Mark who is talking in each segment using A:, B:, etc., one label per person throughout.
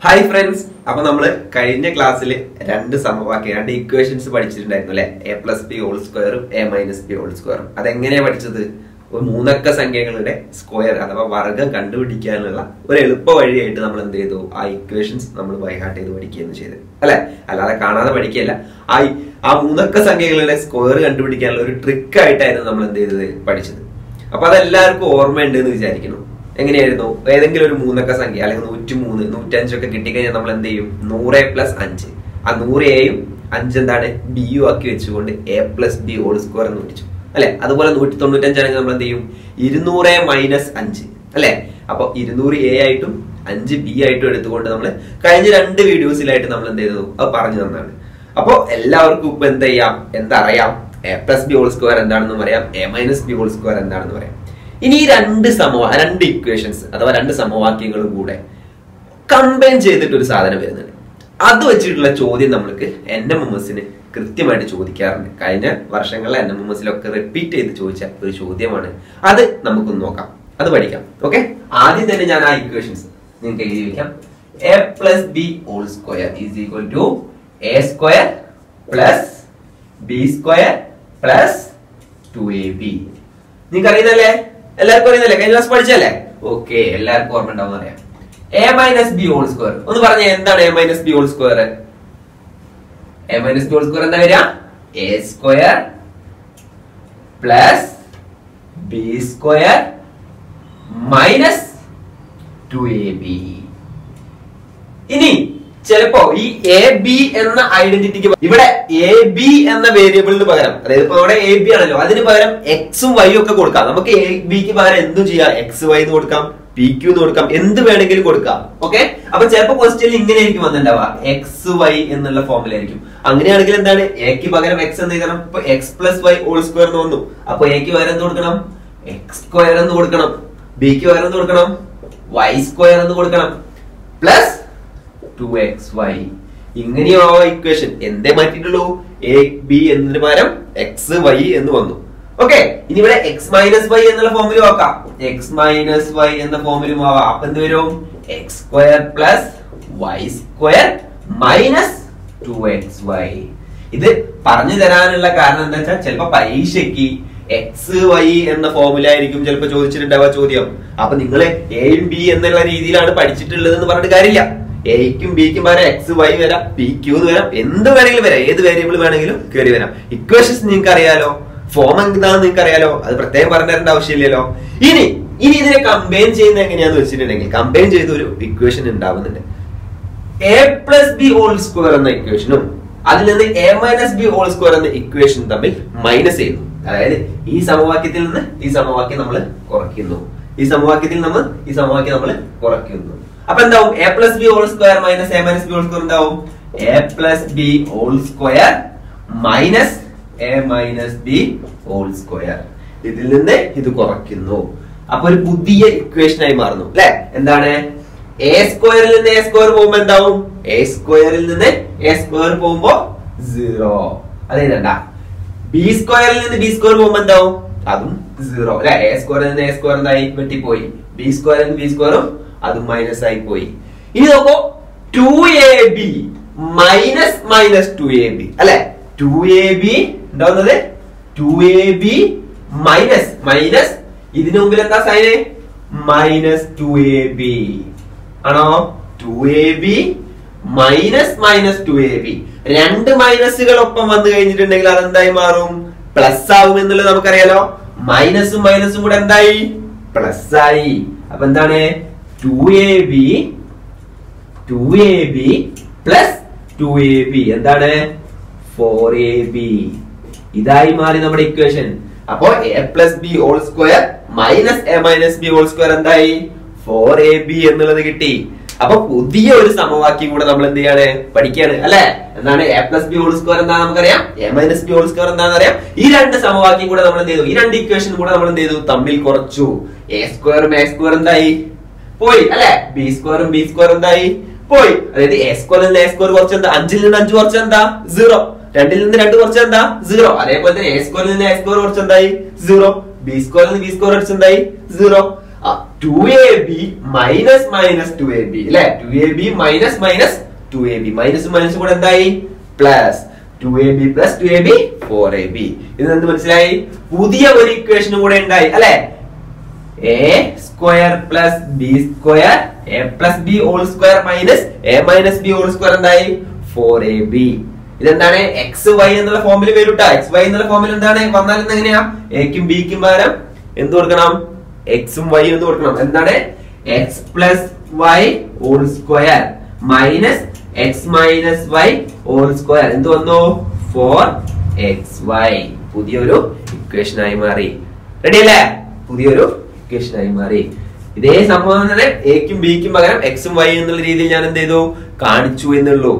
A: hi friends അപ്പൊ നമ്മള് കഴിഞ്ഞ ക്ലാസ്സിൽ രണ്ട് സമവാക്യം രണ്ട് ഇക്വേഷൻസ് പഠിച്ചിട്ടുണ്ടായിരുന്നു അല്ലെ എ പ്ലസ് ബി ഹോൾ സ്ക്വയറും എ മൈനസ് ബി ഹോൾ സ്ക്വയറും അതെങ്ങനെയാ പഠിച്ചത് ഒരു മൂന്നക്ക സംഖ്യകളുടെ സ്ക്വയർ അഥവാ വർഗം കണ്ടുപിടിക്കാനുള്ള ഒരു എളുപ്പ വഴിയായിട്ട് നമ്മൾ എന്ത് ചെയ്തു ആ ഇക്വേഷൻസ് നമ്മൾ ബൈഹാർട്ട് ചെയ്ത് പഠിക്കുകയാണ് ചെയ്തത് അല്ലെ അല്ലാതെ കാണാതെ പഠിക്കുകയല്ല ആ ഇ- ആ മൂന്നക്ക സംഖ്യകളുടെ സ്ക്വയർ കണ്ടുപിടിക്കാനുള്ള ഒരു ട്രിക്ക് ആയിട്ടായിരുന്നു നമ്മൾ എന്ത് ചെയ്തത് പഠിച്ചത് അപ്പൊ അതെല്ലാവർക്കും ഓർമ്മയുണ്ട് എന്ന് വിചാരിക്കണം എങ്ങനെയായിരുന്നു ഏതെങ്കിലും ഒരു മൂന്നക്ക സംഖ്യ അല്ലെങ്കിൽ നൂറ്റി മൂന്ന് നൂറ്റഞ്ചൊക്കെ കിട്ടിക്കഴിഞ്ഞാൽ നമ്മൾ എന്ത് ചെയ്യും നൂറ് പ്ലസ് അഞ്ച് ആ നൂറ് എയും അഞ്ച് എന്താണ് ബിയും ആക്കി വെച്ചുകൊണ്ട് A plus B whole square എന്ന് വിളിച്ചു അല്ലെ അതുപോലെ നൂറ്റി തൊണ്ണൂറ്റഞ്ചാണെങ്കിൽ നമ്മൾ എന്ത് ചെയ്യും ഇരുന്നൂറ് മൈനസ് അഞ്ച് അല്ലെ അപ്പൊ ഇരുന്നൂറ് എ ആയിട്ടും അഞ്ച് ബി ആയിട്ടും എടുത്തുകൊണ്ട് നമ്മൾ കഴിഞ്ഞ രണ്ട് വീഡിയോസിലായിട്ട് നമ്മൾ എന്ത് ചെയ്തു അത് പറഞ്ഞു തന്നാണ് അപ്പൊ എല്ലാവർക്കും ഇപ്പൊ എന്ത് ചെയ്യാം എന്തറിയാം A plus B whole square എന്താണെന്ന് പറയാം A minus B whole square എന്താണെന്ന് പറയാം ഇനി ഈ രണ്ട് സമവാ രണ്ട് ഇക്വേഷൻസ് അഥവാ രണ്ട് സമവാക്യങ്ങളും കൂടെ കമ്പൈൻ ചെയ്തിട്ട് ഒരു സാധനം വരുന്നുണ്ട് അത് വെച്ചിട്ടുള്ള ചോദ്യം നമ്മൾക്ക് എൻ എം എം എസിന് കൃത്യമായിട്ട് ചോദിക്കാറുണ്ട് കഴിഞ്ഞ വർഷങ്ങളിലെ എൻ എം എം എസിലൊക്കെ റിപ്പീറ്റ് ചെയ്ത് ചോദിച്ച ഒരു ചോദ്യമാണ് അത് നമുക്കൊന്ന് നോക്കാം അത് പഠിക്കാം ഓക്കെ ആദ്യം തന്നെ ഞാൻ ആ ഇക്വേഷൻസ് നിങ്ങൾക്ക് എഴുതി വെക്കാം A plus B whole square is equal to A square plus B square plus two A B നിങ്ങൾക്ക് അറിയുന്നല്ലേ എല്ലാവർക്കും അറിയുന്നല്ലേ കഴിഞ്ഞ ക്ലാസ് പഠിച്ചല്ലേ ഓക്കെ എല്ലാവർക്കും ഓർമ്മ ഉണ്ടാവും അറിയാം A minus B whole square ഒന്ന് പറഞ്ഞേ എന്താണ് A minus B whole square A minus B whole square എന്താ വരിക A square plus B square minus two A B ഇനി ചിലപ്പോ ഈ എ ബി എന്ന ഐഡന്റിറ്റിക്ക് ഇവിടെ എ ബി എന്ന വേരിയബിളിന് പകരം അതായത് ഇപ്പൊ ഇവിടെ എ ബി ആണല്ലോ അതിന് പകരം എക്സും വൈയും ഒക്കെ കൊടുക്കാം നമുക്ക് എ ബിക്ക് പകരം എന്തും ചെയ്യാം എക്സ് വൈ എന്ന് കൊടുക്കാം പി ക്യൂ എന്ന് കൊടുക്കാം എന്ത് വേണമെങ്കിലും കൊടുക്കാം ഓക്കെ അപ്പൊ ചിലപ്പോ ക്വസ്റ്റ്യനിൽ ഇങ്ങനെ ആയിരിക്കും വന്നിട്ടുണ്ടാവുക എക്സ് വൈ എന്നുള്ള ഫോമിലായിരിക്കും അങ്ങനെയാണെങ്കിൽ എന്താണ് എക്ക് പകരം എക്സ് എന്ന് എഴുതണം ഇപ്പൊ X plus Y whole square എന്ന് വന്നു അപ്പൊ എക്ക് പകരം എന്ത് കൊടുക്കണം എക്സ് സ്ക്വയർ എന്ന് കൊടുക്കണം ബിക്ക് പകരം എന്ത് കൊടുക്കണം വൈ സ്ക്വയർ എന്ന് കൊടുക്കണം പ്ലസ് ടു എക്സ് വൈ ഇങ്ങനെയോ ഇക്വേഷൻ എന്തേ മാറ്റിയിട്ടുള്ളൂ എ ബി എന്നതിന് പകരം എക്സ് വൈ എന്ന് വന്നു ഓക്കെ ഇനി ഇവിടെ എക്സ് മൈനസ് വൈ എന്നുള്ള ഫോമിലും ആക്കാം എക്സ് മൈനസ് വൈ എന്ന ഫോമിലും ആവാം അപ്പൊ എന്ത് വരും X square plus Y square minus two X Y ഇത് പറഞ്ഞു തരാനുള്ള കാരണം എന്താ വെച്ചാൽ ചിലപ്പോ പരീക്ഷയ്ക്ക് എക്സ് വൈ എന്ന ഫോമിലായിരിക്കും ചിലപ്പോ ചോദിച്ചിട്ടുണ്ടാവുക ചോദ്യം അപ്പൊ നിങ്ങൾ എയും ബി എന്നുള്ള രീതിയിലാണ് പഠിച്ചിട്ടുള്ളത് എന്ന് പറഞ്ഞിട്ട് കാര്യമില്ല എയ്ക്കും ബിക്കും പകരം എക്സ് വൈ വരാം പി ക്യൂ എന്ന് വരാം എന്ത് വേണമെങ്കിലും വരാം ഏത് വേരിയബിൾ വേണമെങ്കിലും കയറി വരാം ഇക്വേഷൻസ് നിങ്ങൾക്ക് അറിയാലോ ഫോം എന്താണെന്ന് നിങ്ങൾക്ക് അറിയാലോ അത് പ്രത്യേകം പറഞ്ഞു തരേണ്ട ആവശ്യമില്ലല്ലോ ഇനി ഇനി ഇതിനെ കമ്പൈൻ ചെയ്യുന്നത് എങ്ങനെയാന്ന് വെച്ചിട്ടുണ്ടെങ്കിൽ കമ്പൈൻ ചെയ്ത ഒരു ഇക്വേഷൻ ഉണ്ടാവുന്നുണ്ട് A plus B whole square എന്ന ഇക്വേഷനും അതിൽ നിന്ന് A minus B whole square എന്ന ഇക്വേഷൻ തമ്മിൽ മൈനസ് ചെയ്യുന്നു അതായത് ഈ സമവാക്യത്തിൽ നിന്ന് ഈ സമവാക്യം നമ്മൾ കുറയ്ക്കുന്നു ഈ സമവാക്യത്തിൽ നമ്മൾ ഈ സമവാക്യം നമ്മൾ കുറയ്ക്കുന്നു അപ്പൊ എന്താവും A plus B whole square minus A minus B whole square എന്താവും A plus B whole square minus A minus B whole square ഇതിൽ നിന്ന് ഇത് കുറയ്ക്കുന്നു അപ്പൊ ഒരു പുതിയ ഇക്വേഷൻ ആയി മാറുന്നു അല്ലെ എന്താണ് എ സ്ക്വയറിൽ നിന്ന് എ സ്ക്വയർ പോകുമ്പോ എന്താവും എ സ്ക്വയറിൽ നിന്ന് എ സ്ക്വയർ പോകുമ്പോ സീറോ അത് എഴുതണ്ട ബി സ്ക്വയറിൽ നിന്ന് ബി സ്ക്വയർ പോകുമ്പോ എന്താവും അതും സീറോ അല്ലെ എ സ്ക്വയറിൽ നിന്ന് എ സ്ക്വയർ എന്തായി വെട്ടിപ്പോയി ബി സ്ക്വയറിൽ നിന്ന് ബി സ്ക്വയറും അതും മൈനസ് ആയി പോയി ഇനി നോക്കൂ two A B minus minus two A B അല്ലെ ടു എ ബി ഉണ്ടാവുന്നത് two A B minus minus ഇതിനു മുമ്പിൽ എന്താ sign minus two A B ആണോ two A B minus minus two A B രണ്ട് മൈനസുകൾ ഒപ്പം വന്നു കഴിഞ്ഞിട്ടുണ്ടെങ്കിൽ അതെന്തായി മാറും പ്ലസ് ആവും എന്നുള്ളത് നമുക്കറിയാലോ മൈനസും മൈനസും കൂടെ എന്തായി പ്ലസ് ആയി അപ്പൊ എന്താണ് two A B two A B plus two A B എന്താണ് ഫോർ എ ബി ഇതായി മാറി നമ്മുടെ ഇക്വേഷൻ അപ്പോ A plus B whole square minus A minus B whole square എന്തായി ഫോർ എ ബി എന്നുള്ളത് കിട്ടി അപ്പൊ പുതിയ ഒരു സമവാക്യം കൂടെ നമ്മൾ എന്ത് ചെയ്യാണ് പഠിക്കാണ് അല്ലെ എന്താണ് A plus B whole square എന്താ നമുക്കറിയാം A minus B whole square എന്താണെന്ന് അറിയാം ഈ രണ്ട് സമവാക്യം കൂടെ നമ്മൾ എന്ത് ചെയ്തു ഈ രണ്ട് ഇക്വേഷൻ കൂടെ നമ്മൾ എന്ത് ചെയ്തു തമ്മിൽ കുറച്ചു എ സ്ക്വയറും എ സ്ക്വയർ എന്തായി പോയി അല്ലെ ബി സ്ക്വയറും ബി സ്ക്വയർ എന്തായി പോയി അതായത് എ സ്ക്വയറിൽ നിന്ന് എ സ്ക്വയർ കുറച്ച് എന്താ അഞ്ചിൽ നിന്ന് അഞ്ച് കുറച്ച് എന്താ സീറോ രണ്ടിൽ നിന്ന് രണ്ട് കുറച്ച് എന്താ സീറോ അതേപോലെ തന്നെ എ സ്ക്വയറിൽ നിന്ന് എ സ്ക്വയർ കുറച്ച് എന്തായി സീറോ ബി സ്ക്വയറിൽ നിന്ന് ബി സ്ക്വയർ കുറച്ച് എന്തായി zero two A B minus minus two A B അല്ലെ two A B minus minus two A B minus minus കൂടെ എന്തായി plus two A B plus two A B four A B ഇത് എന്ത് മനസ്സിലായി പുതിയ ഒരു ഇക്വേഷനും കൂടെ ഉണ്ടായി അല്ലെ A square plus B square A plus B whole square minus A minus B whole square എന്തായി ഫോർ എ ബി ഇതെന്താണ് എക്സ് വൈ എന്നുള്ള ഫോമിൽ വരൂട്ടാ എക്സ് വൈ എന്നുള്ള ഫോമിൽ എന്താണ് വന്നാൽ ഇന്ന് എങ്ങനെയാ എക്കും ബിക്കും പകരം എന്ത് കൊടുക്കണം എക്സും വൈ എന്ന് കൊടുക്കണം എന്താണ് X plus Y whole square minus X minus Y whole square എന്ത് വന്നു ഫോർ എക്സ് വൈ പുതിയൊരു ഇക്വേഷൻ ആയി മാറി റെഡി അല്ലേ പുതിയൊരു ഇക്വേഷൻ ആയി മാറി ഇതേ സംഭവം തന്നെ എക്കും ബിക്കും പകരം എക്സും വൈ എന്നുള്ള രീതിയിൽ ഞാൻ എന്ത് ചെയ്തു കാണിച്ചു എന്നുള്ളൂ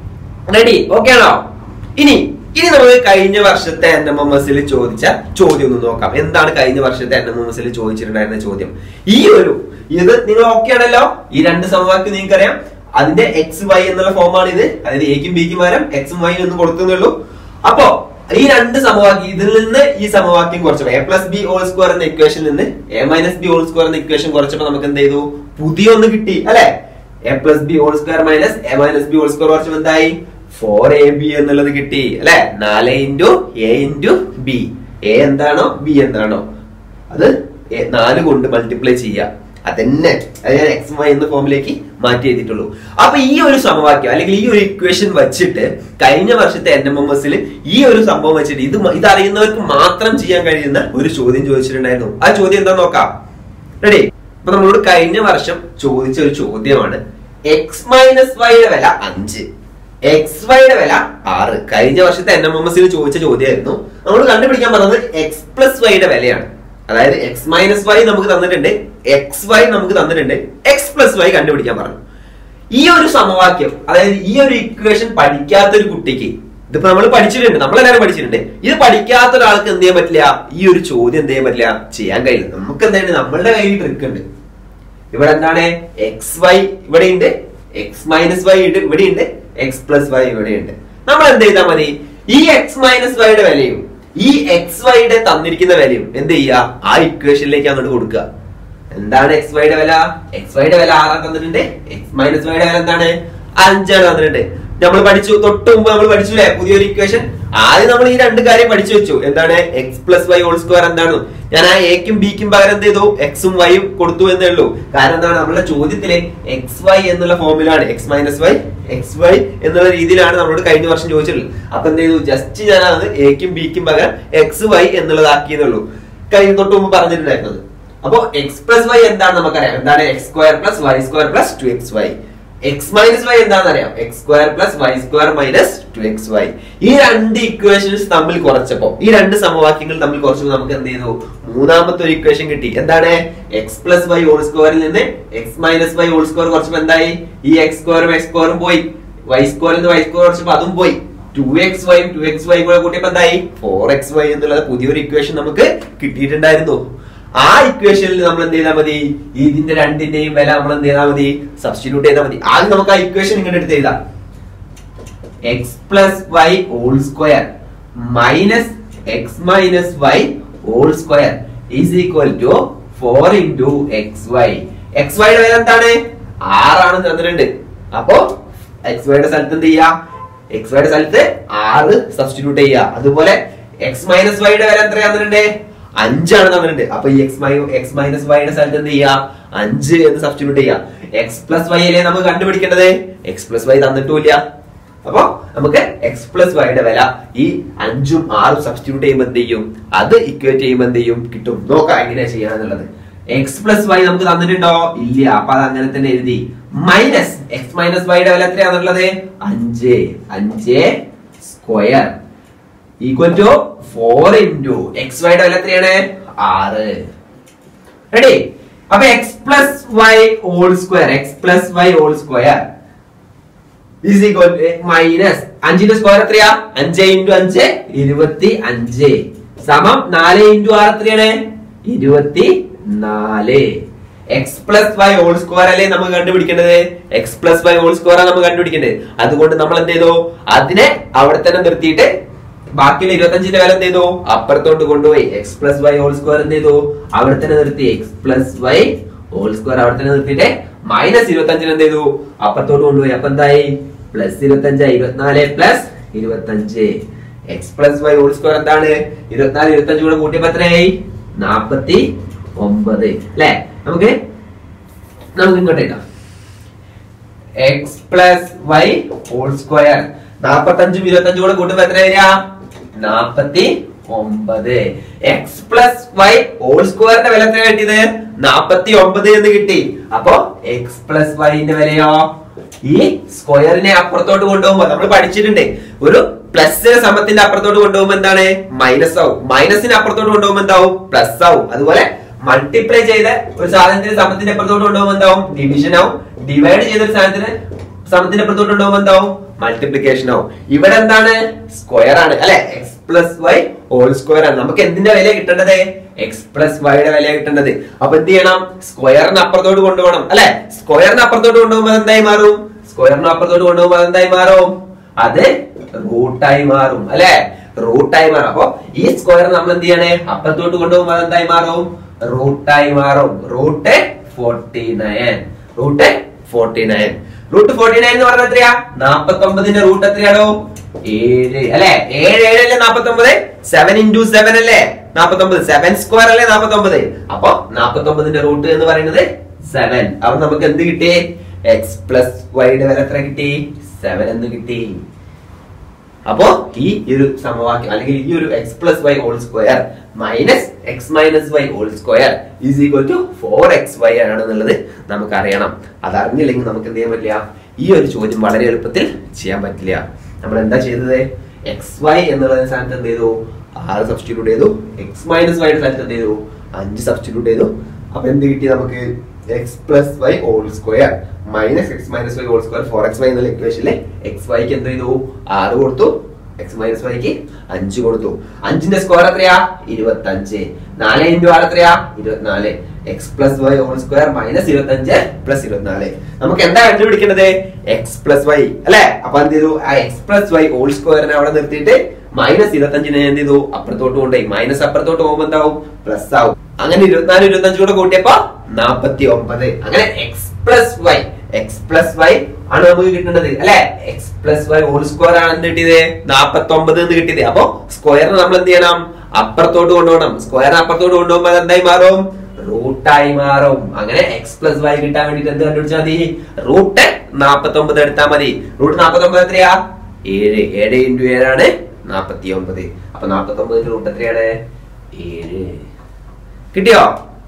A: റെഡി ഓക്കെ ആണോ ഇനി ഇനി നമുക്ക് കഴിഞ്ഞ വർഷത്തെ എൻ എം എം എസിൽ ചോദിച്ച ചോദ്യം ഒന്ന് നോക്കാം എന്താണ് കഴിഞ്ഞ വർഷത്തെ എൻ എം എം എസിൽ ചോദിച്ചിട്ടുണ്ടായിരുന്ന ചോദ്യം ഈ ഒരു ഇത് നിങ്ങൾ ഓക്കെ ആണല്ലോ ഈ രണ്ട് സമവാക്യം നിങ്ങൾക്ക് അറിയാം അതിന്റെ എക്സ് വൈ എന്നുള്ള ഫോമാണ് ഇത് അതായത് എക്കും ബിക്കും പകരം എക്സും വൈ എന്ന് കൊടുക്കുന്നുള്ളൂ അപ്പോ ഈ രണ്ട് സമവാക്യം ഇതിൽ നിന്ന് ഈ സമവാക്യം കുറച്ചപ്പോ A plus B whole square എന്ന ഇക്വേഷനിൽ നിന്ന് A minus B whole square എന്ന ഇക്വേഷൻ കുറച്ചപ്പോ നമുക്ക് എന്ത് ചെയ്തു പുതിയ ഒന്ന് കിട്ടി അല്ലെ A plus B whole square minus A minus B whole square കുറച്ചപ്പോ എന്തായി ഫോർ എ ബി എന്നുള്ളത് കിട്ടി അല്ലെ നാല് into A into B A എന്താണോ ബി എന്താണോ അത് എ- നാല് കൊണ്ട് മൾട്ടിപ്ലൈ ചെയ്യുക അതന്നെ അത് ഞാൻ എക്സ് വൈ എന്ന ഫോമിലേക്ക് മാറ്റി എഴുതിയിട്ടുള്ളൂ അപ്പൊ ഈ ഒരു സമവാക്യം അല്ലെങ്കിൽ ഈ ഒരു ഇക്വേഷൻ വെച്ചിട്ട് കഴിഞ്ഞ വർഷത്തെ എൻ എം എം എസിൽ ഈ ഒരു സംഭവം വെച്ചിട്ട് ഇത് മ- ഇത് അറിയുന്നവർക്ക് മാത്രം ചെയ്യാൻ കഴിയുന്ന ഒരു ചോദ്യം ചോദിച്ചിട്ടുണ്ടായിരുന്നു ആ ചോദ്യം എന്താ നോക്കാം റെഡി അപ്പൊ നമ്മളോട് കഴിഞ്ഞ വർഷം ചോദിച്ച ഒരു ചോദ്യമാണ് എക്സ് മൈനസ് വൈയുടെ വില അഞ്ച് എക്സ് വൈയുടെ വില ആറ് കഴിഞ്ഞ വർഷത്തെ എൻ എം എം എസിൽ ചോദിച്ച ചോദ്യമായിരുന്നു നമ്മൾ കണ്ടുപിടിക്കാൻ പറഞ്ഞത് എക്സ് പ്ലസ് വൈയുടെ വിലയാണ് അതായത് എക്സ് മൈനസ് വൈ നമുക്ക് തന്നിട്ടുണ്ട് എക്സ് വൈ നമുക്ക് തന്നിട്ടുണ്ട് എക്സ് പ്ലസ് വൈ കണ്ടുപിടിക്കാൻ പറഞ്ഞു ഈ ഒരു സമവാക്യം അതായത് ഈ ഒരു ഇക്വേഷൻ പഠിക്കാത്ത ഒരു കുട്ടിക്ക് ഇതിപ്പോ നമ്മൾ പഠിച്ചിട്ടുണ്ട് നമ്മളെല്ലാവരും പഠിച്ചിട്ടുണ്ട് ഇത് പഠിക്കാത്ത ഒരാൾക്ക് എന്ത് ചെയ്യാൻ പറ്റില്ല ഈ ഒരു ചോദ്യം എന്ത് ചെയ്യാൻ പറ്റില്ല ചെയ്യാൻ കഴിയില്ല നമുക്ക് എന്താണ് നമ്മളുടെ കയ്യിൽ ട്രിക്ക് ഉണ്ട് ഇവിടെ എന്താണ് എക്സ് വൈ ഇവിടെ ഉണ്ട് എക്സ് മൈനസ് വൈ ഉണ്ട് ഇവിടെ ഉണ്ട് എക്സ് പ്ലസ് വൈ ഇവിടെ ഉണ്ട് നമ്മൾ എന്ത് ചെയ്താൽ മതി ഈ എക്സ് മൈനസ് വൈയുടെ വിലയും ഈ എക്സ് വൈയുടെ തന്നിരിക്കുന്ന വിലയും എന്ത് ചെയ്യുക ആ ഇക്വേഷനിലേക്ക് അങ്ങോട്ട് കൊടുക്കുക എന്താണ് എക്സ് വൈയുടെ വില എക്സ് വൈയുടെ വില ആറാം തന്നിട്ടുണ്ട് എക്സ് മൈനസ് വൈയുടെ വില എന്താണ് അഞ്ചാണ് തന്നിട്ടുണ്ട് നമ്മൾ പഠിച്ചു തൊട്ട് മുമ്പ് നമ്മൾ പഠിച്ചില്ലേ പുതിയൊരു ഇക്വേഷൻ ആദ്യം നമ്മൾ ഈ രണ്ട് കാര്യം പഠിച്ചു വെച്ചു എന്താണ് X plus Y whole square എന്താണ് ഞാൻ ആ എക്കും ബിക്കും പകരം എന്ത് ചെയ്തു എക്സും വൈയും കൊടുത്തു എന്നേ ഉള്ളൂ കാരണം എന്താണ് നമ്മുടെ ചോദ്യത്തിലെ എക്സ് വൈ എന്നുള്ള ഫോമിലാണ് X minus Y X Y എന്നുള്ള രീതിയിലാണ് നമ്മളോട് കഴിഞ്ഞ വർഷം ചോദിച്ചിട്ടുള്ളത് അപ്പൊ എന്ത് ചെയ്തു ജസ്റ്റ് ഞാൻ അത് എക്കും ബിക്കും പകരം എക്സ് വൈ എന്നുള്ളതാക്കിയെന്നുള്ളൂ കഴിഞ്ഞ തൊട്ട് മുമ്പ് പറഞ്ഞിട്ടുണ്ടായിരുന്നത് അപ്പോ എക്സ് പ്ലസ് വൈ എന്താണ് നമുക്കറിയാം എന്താണ് X square plus Y square plus two X Y X minus Y എന്താണെന്ന് അറിയാം X square plus Y square minus two X Y ഈ രണ്ട് ഇക്വേഷൻസ് തമ്മിൽ കുറച്ചപ്പോ ഈ രണ്ട് സമവാക്യങ്ങൾ തമ്മിൽ കുറച്ചപ്പോ നമുക്ക് എന്ത് ചെയ്തു മൂന്നാമത്തെ ഒരു ഇക്വേഷൻ കിട്ടി എന്താണ് എക്സ് പ്ലസ് വൈ ഹോൾ സ്ക്വയറിൽ നിന്ന് X minus Y whole square കുറച്ചപ്പോ എന്തായി ഈ എക്സ് സ്ക്വയറും എക്സ് സ്ക്വയറും പോയി വൈ സ്ക്വയറിൽ നിന്ന് വൈ സ്ക്വയർ കുറച്ചപ്പോ അതും പോയി two X Y two X Y കൂടെ കൂട്ടിയപ്പോ എന്തായി ഫോർ എക്സ് വൈ എന്നുള്ളത് പുതിയൊരു ഇക്വേഷൻ നമുക്ക് കിട്ടിയിട്ടുണ്ടായിരുന്നു ആ ഇക്വേഷനിൽ നമ്മൾ എന്ത് ചെയ്താൽ മതി ഇതിന്റെ രണ്ടിന്റെയും വില നമ്മൾ എന്ത് ചെയ്താൽ മതി സബ്സ്റ്റിറ്റ്യൂട്ട് ചെയ്താൽ മതി ആദ്യം നമുക്ക് ആ ഇക്വേഷൻ ഇങ്ങോട്ട് എടുത്ത് എഴുതാം X plus Y whole square minus X minus Y whole square is equal to four into X Y X വൈയുടെ വില എന്താണ് ആറാണ് തന്നിട്ടുണ്ട് അപ്പോ എക്സ് വൈയുടെ സ്ഥലത്ത് എന്ത് ചെയ്യാ എക്സ് വൈയുടെ സ്ഥലത്ത് ആറ് സബ്സ്റ്റിറ്റ്യൂട്ട് ചെയ്യുക അതുപോലെ എക്സ് മൈനസ് വൈയുടെ വില എത്ര തന്നിട്ടുണ്ട് അഞ്ചാണ് തന്നിട്ടുണ്ട് അപ്പൊ ഈ എക്സ് മൈ എക്സ് മൈനസ് വൈയുടെ സ്ഥലത്ത് എന്ത് ചെയ്യാ അഞ്ച് എന്ന് സബ്സ്റ്റിറ്റ്യൂട്ട് ചെയ്യാം എക്സ് പ്ലസ് വൈ അല്ലേ നമുക്ക് കണ്ടുപിടിക്കേണ്ടത് എക്സ് പ്ലസ് വൈ തന്നിട്ടുമില്ല അപ്പൊ നമുക്ക് എക്സ് പ്ലസ് വൈയുടെ വില ഈ അഞ്ചും ആറും സബ്സ്റ്റിറ്റ്യൂട്ട് ചെയ്യുമ്പോൾ എന്ത് ചെയ്യും അത് ഇക്വേറ്റ് ചെയ്യുമ്പോൾ എന്ത് ചെയ്യും കിട്ടും നോക്കാം എങ്ങനെയാ ചെയ്യാന്നുള്ളത് എക്സ് പ്ലസ് വൈ നമുക്ക് തന്നിട്ടുണ്ടോ ഇല്ല അപ്പൊ അത് അങ്ങനെ തന്നെ എഴുതി മൈനസ് എക്സ് മൈനസ് വൈയുടെ വില എത്രയാണുള്ളത് അഞ്ച് അഞ്ച് square equal to four into X വൈയുടെ വില എത്രയാണ് ആറ് റെഡി അപ്പൊ X plus Y whole square X plus Y whole square is equal minus അഞ്ചിന്റെ സ്ക്വയർ എത്രയാ അഞ്ച് ഇൻറ്റു അഞ്ച് ഇരുപത്തി അഞ്ച് സമം നാല് ഇൻറ്റു ആറ് എത്രയാണ് ഇരുപത്തി നാല് X plus Y whole square അല്ലേ നമുക്ക് കണ്ടുപിടിക്കേണ്ടത് X plus Y whole square ആണ് നമുക്ക് കണ്ടുപിടിക്കേണ്ടത് അതുകൊണ്ട് നമ്മൾ എന്ത് ചെയ്തു അതിനെ അവിടെ തന്നെ നിർത്തിയിട്ട് ബാക്കിയുള്ള ഇരുപത്തഞ്ചിന്റെ വില എന്ത് ചെയ്തു അപ്പുറത്തോട്ട് കൊണ്ടുപോയി X plus Y whole square എന്ത് ചെയ്തു അവിടെ തന്നെ നിർത്തി X plus Y whole square അവിടെ തന്നെ നിർത്തിയിട്ട് മൈനസ് ഇരുപത്തി അഞ്ചിന് എന്ത് ചെയ്തു അപ്പുറത്തോട്ട് കൊണ്ടുപോയി അപ്പൊ എന്തായി പ്ലസ് ഇരുപത്തി അഞ്ച് ഇരുപത്തിനാല് പ്ലസ് ഇരുപത്തി അഞ്ച് X plus Y whole square എന്താണ് ഇരുപത്തിനാല് ഇരുപത്തി അഞ്ച് കൂടെ കൂട്ടിയപ്പോ എത്രയായി നാപ്പത്തി ഒമ്പത് അല്ലെ നമുക്ക് നമുക്ക് ഇങ്ങോട്ട് ഇടാം X plus Y whole square നാപ്പത്തഞ്ചും ഇരുപത്തഞ്ചും കൂടെ കൂട്ടുമ്പോ എത്ര വരിക നാപ്പത്തി ഒമ്പത് എക്സ് പ്ലസ് വൈ ഹോൾ സ്ക്വയറിന്റെ വില എത്ര കിട്ടിയത് നാപ്പത്തി ഒമ്പത് എന്ന് കിട്ടി അപ്പോ എക്സ് പ്ലസ് വൈന്റെ വിലയോ ഈ സ്ക്വയറിനെ അപ്പുറത്തോട്ട് കൊണ്ടുപോകുമ്പോ നമ്മൾ പഠിച്ചിട്ടുണ്ട് ഒരു പ്ലസ് സമത്തിന്റെ അപ്പുറത്തോട്ട് കൊണ്ടുപോകുമ്പോ എന്താണ് മൈനസ് ആവും മൈനസിന് അപ്പുറത്തോട്ട് കൊണ്ടുപോകുമ്പോ എന്താവും പ്ലസ് ആവും അതുപോലെ മൾട്ടിപ്ലൈ ചെയ്ത് ഒരു സാധനത്തിന് സമത്തിന്റെ അപ്പുറത്തോട്ട് കൊണ്ടുപോകുമ്പോൾ എന്താവും ഡിവിഷൻ ആവും ഡിവൈഡ് ചെയ്ത ഒരു സാധനത്തിന് സമത്തിന്റെ അപ്പുറത്തോട്ട് കൊണ്ടുപോകുമ്പോൾ എന്താവും മൾട്ടിപ്ലിക്കേഷൻ ആവും ഇവിടെ എന്താണ് സ്ക്വയർ ആണ് അല്ലെ X plus Y whole square ആണ് നമുക്ക് എന്തിന്റെ വില കിട്ടേണ്ടത് എക്സ് പ്ലസ് വൈയുടെ വില കിട്ടേണ്ടത് അപ്പൊ എന്ത് ചെയ്യണം സ്ക്വയറിന് അപ്പുറത്തോട്ട് കൊണ്ടുപോകണം അല്ലെ സ്ക്വയറിന് അപ്പുറത്തോട്ട് കൊണ്ടുപോകുമ്പോൾ എന്തായി മാറും സ്ക്വയറിന് അപ്പുറത്തോട്ട് കൊണ്ടുപോകുമ്പോൾ എന്തായി മാറും അത് റൂട്ടായി മാറും അല്ലെ റൂട്ടായി മാറും അപ്പൊ ഈ സ്ക്വയർ നമ്മൾ എന്ത് ചെയ്യണേ അപ്പുറത്തോട്ട് കൊണ്ടുപോകുമ്പോൾ അതെന്തായി മാറും റൂട്ടായി മാറും root forty nine root forty nine root forty nine എന്ന് പറഞ്ഞാൽ എത്രയാ നാപ്പത്തി ഒമ്പതിന്റെ റൂട്ട് എത്രയാണോ ഏഴ് അല്ലെ ഏഴ് ഏഴ് അല്ലേ നാപ്പത്തി ഒമ്പത് സെവൻ ഇൻറ്റു സെവൻ അല്ലേ നാപ്പത്തി ഒമ്പത് സെവൻ സ്ക്വയർ അല്ലേ നാപ്പത്തി ഒമ്പത് അപ്പൊ നാപ്പത്തി ഒമ്പതിന്റെ റൂട്ട് എന്ന് പറയുന്നത് സെവൻ അപ്പൊ നമുക്ക് എന്ത് കിട്ടി എക്സ് പ്ലസ് വൈയുടെ വില എത്ര കിട്ടി സെവൻ എന്ന് കിട്ടി അപ്പോ ഈ ഒരു സമവാക്യം അല്ലെങ്കിൽ ഈ ഒരു X plus Y whole square minus X minus Y whole square is equal to four X Y ആണെന്നുള്ളത് നമുക്ക് അറിയണം അതറിഞ്ഞില്ലെങ്കിൽ നമുക്ക് എന്ത് ചെയ്യാൻ പറ്റില്ല ഈ ഒരു ചോദ്യം വളരെ എളുപ്പത്തിൽ ചെയ്യാൻ പറ്റില്ല നമ്മൾ എന്താ ചെയ്തത് എക്സ് വൈ എന്നുള്ള സ്ഥാനത്ത് എന്ത് ചെയ്തു ആറ് സബ്സ്റ്റിറ്റ്യൂട്ട് ചെയ്തു എക്സ് മൈനസ് വൈയുടെ സ്ഥാനത്ത് എന്ത് ചെയ്തു അഞ്ച് സബ്സ്റ്റിറ്റ്യൂട്ട് ചെയ്തു അപ്പൊ എന്ത് കിട്ടി നമുക്ക് X plus Y whole square minus X minus Y whole square four X Y എന്നുള്ള ഇക്വേഷനിലെ എക്സ് വൈക്ക് എന്ത് ചെയ്തു ആറ് കൊടുത്തു എക്സ് മൈനസ് വൈക്ക് അഞ്ച് കൊടുത്തു അഞ്ചിന്റെ സ്ക്വയർ എത്രയാ ഇരുപത്തി അഞ്ച് നാല് ഇൻറ്റു ആറ് എത്രയാ ഇരുപത്തിനാല് X plus Y whole square minus ഇരുപത്തി അഞ്ച് പ്ലസ് ഇരുപത്തിനാല് നമുക്ക് എന്താ കണ്ടുപിടിക്കേണ്ടത് എക്സ് പ്ലസ് വൈ അല്ലെ അപ്പൊ എന്ത് ചെയ്തു ആ എക്സ് പ്ലസ് വൈ ഹോൾ സ്ക്വയറിനെ അവിടെ നിർത്തിയിട്ട് മൈനസ് ഇരുപത്തഞ്ചിനെ എന്ത് ചെയ്തു അപ്പുറത്തോട്ട് കൊണ്ടുപോയി മൈനസ് അപ്പുറത്തോട്ട് പോകുമ്പോ എന്താവും പ്ലസ് ആവും അങ്ങനെ ഇരുപത്തിനാല് ഇരുപത്തഞ്ച് കൂടെ കൂട്ടിയപ്പോ നാപ്പത്തി ഒമ്പത് അങ്ങനെ X plus Y X plus Y ആണ് നമുക്ക് കിട്ടുന്നത് അല്ലെ X plus Y whole square ആണ് എന്ത് കിട്ടിയത് നാപ്പത്തി ഒമ്പത് എന്ന് കിട്ടിയത് അപ്പൊ സ്ക്വയറിന് നമ്മൾ എന്ത് ചെയ്യണം അപ്പുറത്തോട്ട് കൊണ്ടുപോകണം സ്ക്വയറിന് അപ്പുറത്തോട്ട് കൊണ്ടുപോകുമ്പോൾ അത് എന്തായി മാറും റൂട്ടായി മാറും അങ്ങനെ എക്സ് പ്ലസ് വൈ കിട്ടാൻ വേണ്ടിട്ട് എന്ത് കണ്ടുപിടിച്ചാൽ മതി റൂട്ട് നാപ്പത്തി ഒമ്പത് എടുത്താൽ മതി റൂട്ട് നാപ്പത്തി ഒമ്പത് എത്രയാ ഏഴ് ഏഴ് ഇൻറ്റു ഏഴാണ് നാപ്പത്തി ഒമ്പത് അപ്പൊ നാപ്പത്തി ഒമ്പതിന്റെ റൂട്ട് എത്രയാണ് ഏഴ് കിട്ടിയോ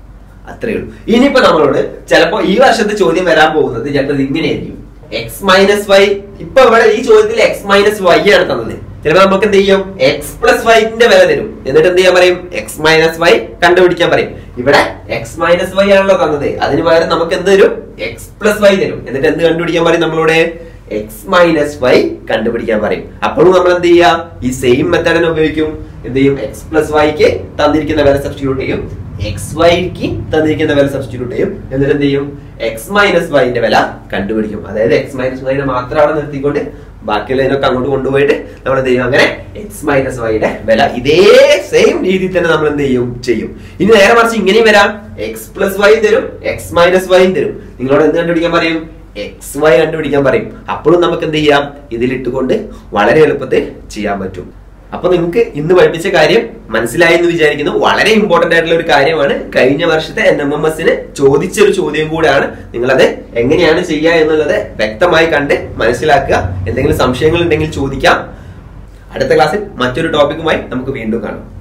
A: അത്രേ ഉള്ളൂ ഇനിയിപ്പോ നമ്മളോട് ചിലപ്പോ ഈ വർഷത്തെ ചോദ്യം വരാൻ പോകുന്നത് ചിലപ്പോൾ ഇങ്ങനെയായിരിക്കും എക്സ് മൈനസ് വൈ ഇപ്പൊ ഇവിടെ ഈ ചോദ്യത്തിൽ എക്സ് മൈനസ് വൈ ആണ് തന്നത് ചിലപ്പോ നമുക്ക് എന്ത് ചെയ്യും എക്സ് പ്ലസ് വൈന്റെ വില തരും എന്നിട്ട് എന്ത് ചെയ്യാൻ പറയും എക്സ് മൈനസ് വൈ കണ്ടുപിടിക്കാൻ പറയും ഇവിടെ എക്സ് മൈനസ് വൈ ആണല്ലോ തന്നത് അതിന് പകരം നമുക്ക് എന്ത് തരും എക്സ് പ്ലസ് വൈ തരും എന്നിട്ട് എന്ത് കണ്ടുപിടിക്കാൻ പറയും നമ്മളോട് എക്സ് മൈനസ് വൈ കണ്ടുപിടിക്കാൻ പറയും അപ്പോഴും നമ്മൾ എന്ത് ചെയ്യാ ഈ സെയിം മെത്തേഡിനെ ഉപയോഗിക്കും എന്ത് ചെയ്യും എക്സ് പ്ലസ് വൈക്ക് തന്നിരിക്കുന്ന വില സബ്സ്റ്റിറ്റ്യൂട്ട് ചെയ്യും എക്സ് വൈക്ക് തന്നിരിക്കുന്ന വില സബ്സ്റ്റിറ്റ്യൂട്ട് ചെയ്യും എന്നിട്ട് എന്ത് ചെയ്യും എക്സ് മൈനസ് വൈന്റെ വില കണ്ടുപിടിക്കും അതായത് എക്സ് മൈനസ് വൈനെ മാത്രം അവിടെ നിർത്തിക്കൊണ്ട് ബാക്കിയുള്ളതിനൊക്കെ അങ്ങോട്ട് കൊണ്ടുപോയിട്ട് നമ്മൾ എന്ത് ചെയ്യും അങ്ങനെ എക്സ് മൈനസ് വൈയുടെ വില ഇതേ സെയിം രീതിയിൽ തന്നെ നമ്മൾ എന്ത് ചെയ്യും ചെയ്യും ഇനി നേരെ മറിച്ച് ഇങ്ങനെയും വരാം എക്സ് പ്ലസ് വൈ തരും എക്സ് മൈനസ് വൈ തരും നിങ്ങളോട് എന്ത് കണ്ടുപിടിക്കാൻ പറയും എക്സ് വൈ കണ്ടുപിടിക്കാൻ പറയും അപ്പോഴും നമുക്ക് എന്ത് ചെയ്യാം ഇതിലിട്ടുകൊണ്ട് വളരെ എളുപ്പത്തിൽ ചെയ്യാൻ പറ്റും അപ്പൊ നിങ്ങൾക്ക് ഇന്ന് പഠിപ്പിച്ച കാര്യം മനസ്സിലായി എന്ന് വിചാരിക്കുന്നു വളരെ ഇമ്പോർട്ടന്റ് ആയിട്ടുള്ള ഒരു കാര്യമാണ് കഴിഞ്ഞ വർഷത്തെ എൻ എം എം എസിന് ചോദിച്ച ഒരു ചോദ്യം കൂടെയാണ് നിങ്ങളത് എങ്ങനെയാണ് ചെയ്യുക എന്നുള്ളത് വ്യക്തമായി കണ്ട് മനസ്സിലാക്കുക എന്തെങ്കിലും സംശയങ്ങൾ ഉണ്ടെങ്കിൽ ചോദിക്കാം അടുത്ത ക്ലാസ്സിൽ മറ്റൊരു ടോപ്പിക്കുമായി നമുക്ക് വീണ്ടും കാണാം